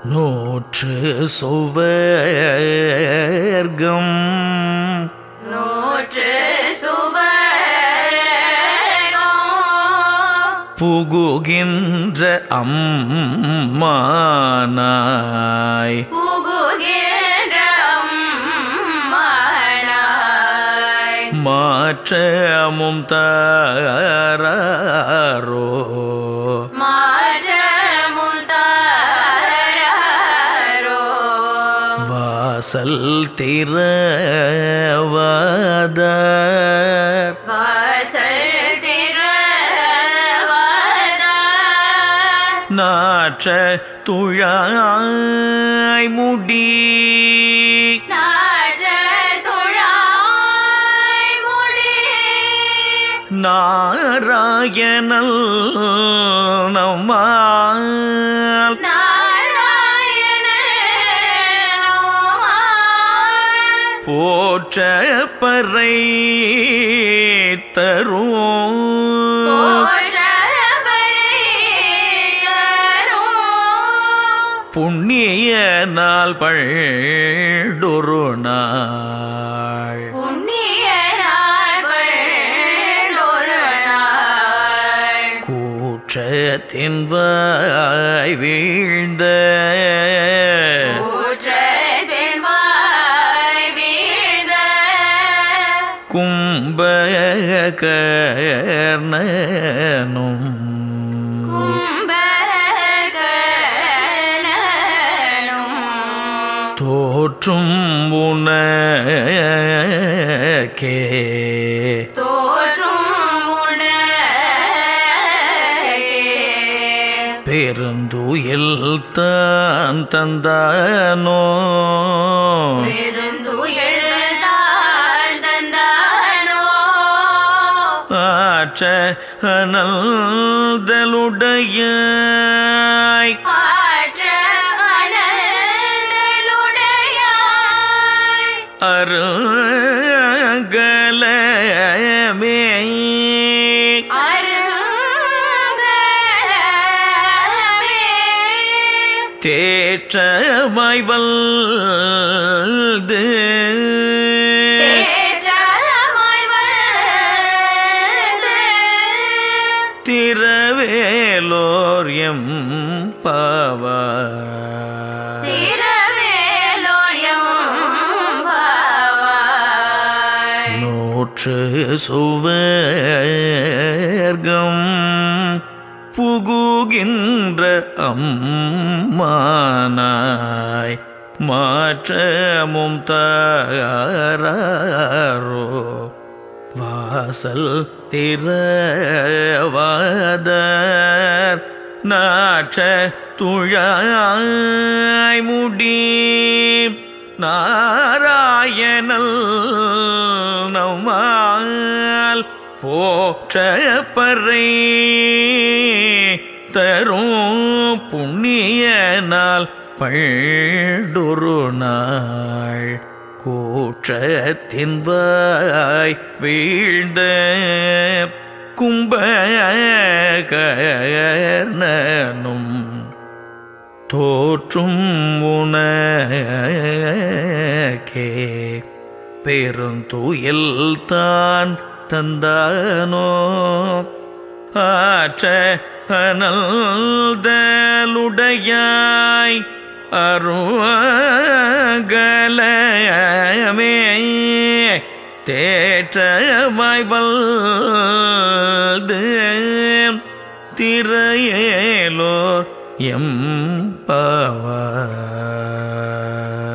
நூற்று சுவர்க்கம் நூற்று சுவர்க்கம் புகுகின்ற அம்மானாய் புகுகின்ற அம்மானாய் மாற்றமும் தாரோ மாற்றமும் தாரோ வாசல் திரவாதார் வாசல் திறவாதா நாற்ற துழாய் முடி நாற்ற துழாய் முடி நாராயணல் நம்மால் நாராயண போற்ற பறை தரும் புண்ணிய நாள் பழொரு நாள் கூற்றத்தின் வாய் வீழ்ந்த கும்பகர்ணனும் தோற்றும் உனக்கே பெருந்துயில் தான் தந்தானோ ஆற்ற அனல்தலுடையாய் ஆற்ற அனலுடையாய் அருகலமே அருங்கலமே தேற்றமாய் வல்து தேற்றமாய் வந்து திரவேலோர் எம் பாவா திரவேலோரியம் பாவாய். நூற்று சுவர்க்கம் புகுகின்ற அம்மானாய் மாற்றமும் தாரோ வாசல் திரவாதர் நாற்ற துழாய் முடி நாராயணல் நம்மால் போற்ற பறை தரும் புண்ணிய நாள் பழொரு நாள் கூற்றத்தின் வாய் வீழ்ந்த கும்பகர்ணனும் தோற்றும் உனக்கே பெருந்துயில் தான் தந்தானோ ஆற்ற அனல்தலுடையாய் அருகலமே தேற்றமாய் வல்து திரையேலோர் எம் பாவார்